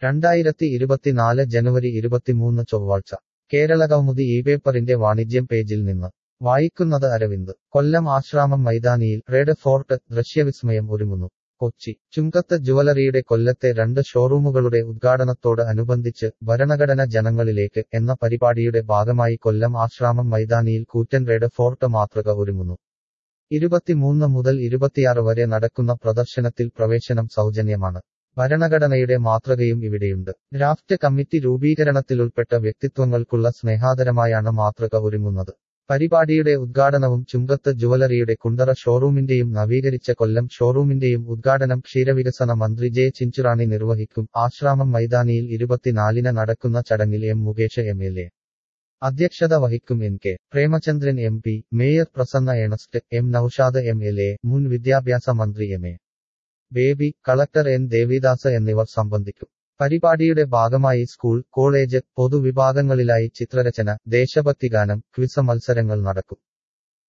രണ്ടായിരത്തി ഇരുപത്തിനാല് ജനുവരി ഇരുപത്തിമൂന്ന് ചൊവ്വാഴ്ച കേരളകൗമുദി ഈ പേപ്പറിന്റെ വാണിജ്യം പേജിൽ നിന്ന് വായിക്കുന്നത് അരവിന്ദ് കൊല്ലം ആശ്രാമം മൈതാനിയിൽ റെഡ് ഫോർട്ട് ദൃശ്യവിസ്മയം ഒരുങ്ങുന്നു കൊച്ചി ചുങ്കത്ത് ജുവലറിയുടെ കൊല്ലത്തെ രണ്ട് ഷോറൂമുകളുടെ ഉദ്ഘാടനത്തോട് അനുബന്ധിച്ച് ഭരണഘടന ജനങ്ങളിലേക്ക് എന്ന പരിപാടിയുടെ ഭാഗമായി കൊല്ലം ആശ്രാമം മൈതാനിയിൽ കൂറ്റൻ റെഡ് ഫോർട്ട് മാതൃക ഒരുങ്ങുന്നു ഇരുപത്തിമൂന്ന് മുതൽ ഇരുപത്തിയാറ് വരെ നടക്കുന്ന പ്രദർശനത്തിൽ പ്രവേശനം സൗജന്യമാണ് ഭരണഘടനയുടെ മാതൃകയും ഇവിടെയുണ്ട് ഡ്രാഫ്റ്റ് കമ്മിറ്റി രൂപീകരണത്തിലുൾപ്പെട്ട വ്യക്തിത്വങ്ങൾക്കുള്ള സ്നേഹാദരമായാണ് മാതൃക ഒരുങ്ങുന്നത് പരിപാടിയുടെ ഉദ്ഘാടനവും ചുങ്കത്ത് ജുവലറിയുടെ കുണ്ടറ ഷോറൂമിന്റെയും നവീകരിച്ച കൊല്ലം ഷോറൂമിന്റെയും ഉദ്ഘാടനം ക്ഷീരവികസന മന്ത്രി ജെ ചിഞ്ചുറാണി നിർവഹിക്കും ആശ്രാമം മൈതാനിയിൽ ഇരുപത്തിനാലിന് നടക്കുന്ന ചടങ്ങിൽ M Mukesh M L A അധ്യക്ഷത വഹിക്കും N K Premachandran M P mayor Prasanna Ernest M Naushad M L A മുൻ വിദ്യാഭ്യാസ മന്ത്രി M A Baby collector N Devidas എന്നിവർ സംബന്ധിക്കും പരിപാടിയുടെ ഭാഗമായി സ്കൂൾ കോളേജ് പൊതുവിഭാഗങ്ങളിലായി ചിത്രരചന ദേശഭക്തിഗാനം ക്വിസ് മത്സരങ്ങൾ നടക്കും